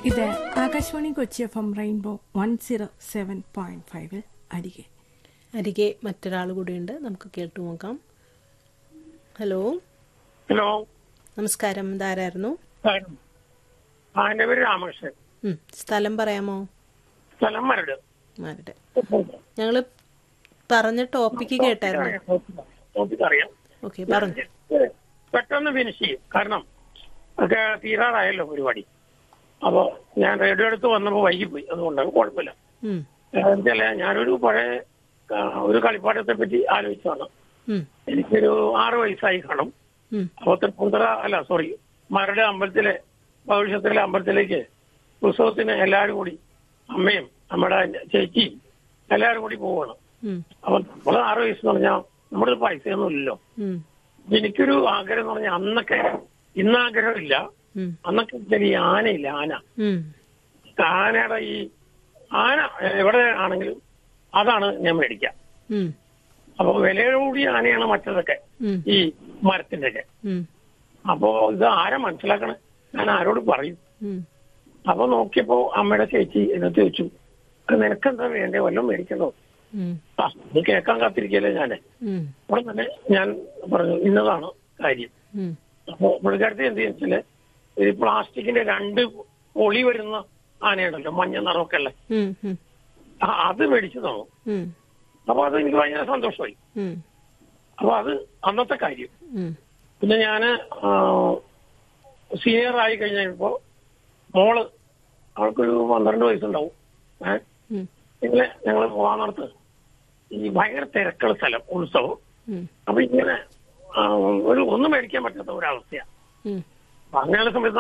ഇത് Akashvani Kochi F M rainbow one zero seven point ഫൈവിൽ അരികെ അരികെ മറ്റൊരാൾ കൂടിയുണ്ട് നമുക്ക് കേട്ടു നോക്കാം ഹലോ ഹലോ നമസ്കാരം ഇതാരായിരുന്നു നമസ്കാരം. ആ എന്റെ പേര് രാമകൃഷ്ണൻ ഉം, സ്ഥലം പറയാമോ സ്ഥലം മരട് മാരുടെ ഞങ്ങള് പറഞ്ഞ ടോപ്പിക്ക് കേട്ടായിരുന്നു ടോപ്പിക് അറിയാം ഓക്കെ പറഞ്ഞു പെട്ടെന്ന് ഫിനിഷ് ചെയ്യും കാരണം ഒക്കെ തീരാറായല്ലോ പരിപാടി അപ്പോ ഞാൻ റേഡിയോ എടുത്ത് വന്നപ്പോ വൈകിപ്പോയി അതുകൊണ്ടാണ് കുഴപ്പമില്ല ഉം, എന്നുവെച്ചാല് ഞാനൊരു പഴയ ആ, ഒരു കളിപ്പാട്ടത്തെ പറ്റി ആലോചിച്ചതാണ് ഉം, എനിക്കൊരു ആറ് വയസ്സായി കാണും ഉം, അപ്പൊ തൃപ്പൂണിത്തുറ അല്ല സോറി മരട് അമ്പലത്തിലെ ഭവിഷ്യത്തിലെ അമ്പലത്തിലേക്ക് ഉത്സവത്തിന് എല്ലാവരും കൂടി അമ്മയും നമ്മുടെ ചേച്ചിയും എല്ലാവരും കൂടി പോവാണ് ഉം, അപ്പൊ നമ്മള് ആറ് വയസ്സെന്ന് പറഞ്ഞാൽ നമ്മുടെ പൈസയൊന്നും ഇല്ലല്ലോ ഉം, എനിക്കൊരു ആഗ്രഹം എന്ന് പറഞ്ഞാൽ അന്നൊക്കെ ഇന്ന് ആഗ്രഹമില്ല ഉം, അന്നൊക്കെ വെച്ചാൽ ഈ ആനയില്ല ആന ഉം, ആനയുടെ ഈ ആന എവിടെ ആണെങ്കിലും അതാണ് ഞാൻ മേടിക്കുക ഉം, അപ്പൊ വില കൂടിയ ആനയാണ് മറ്റതൊക്കെ ഉം, ഈ മരത്തിന്റെ ഒക്കെ ഉം, അപ്പോ ഇത് ആരാ മനസ്സിലാക്കണേ ഞാൻ ആരോട് പറയും ഉം, അപ്പൊ നോക്കിയപ്പോ അമ്മയുടെ ചേച്ചി എന്നിട്ട് ചോദിച്ചു നിനക്കെന്താ വേണ്ടേ വല്ലതും മേടിക്കണോ ഉം, ആ ഇത് കേൾക്കാൻ കാത്തിരിക്കല്ലേ ഞാന് ഉം, അപ്പോൾ തന്നെ ഞാൻ പറഞ്ഞു ഇന്നതാണ് കാര്യം ഉം, അപ്പൊ പുള്ളിക്കാരത്തി എന്ത് വെച്ചാല് ഈ പ്ലാസ്റ്റിക്കിന്റെ രണ്ട് പൊളി വരുന്ന ആനയുണ്ടല്ലോ മഞ്ഞ നിറമൊക്കെ ഉള്ള ഉം, ഉം, ആ, അത് മേടിച്ചു തന്നു ഉം, അപ്പൊ അത് എനിക്ക് ഭയങ്കര സന്തോഷമായി ഉം, അപ്പൊ അത് അന്നത്തെ കാര്യം ഉം, പിന്നെ ഞാന് സീനിയർ ആയി കഴിഞ്ഞപ്പോ മോള് അവൾക്കൊരു പന്ത്രണ്ട് വയസ്സുണ്ടാവും ഏഹ് ഉം, ഇങ്ങനെ ഞങ്ങൾ പോകാൻ നടത്ത് ഈ ഭയങ്കര തിരക്കുള്ള സ്ഥലം ഉത്സവം ഉം, അപ്പൊ ഇങ്ങനെ ആ, ഒരു ഒന്നും മേടിക്കാൻ പറ്റാത്ത ഒരവസ്ഥയാണ് ഉം. അപ്പൊ അങ്ങനെയുള്ള സമയത്ത്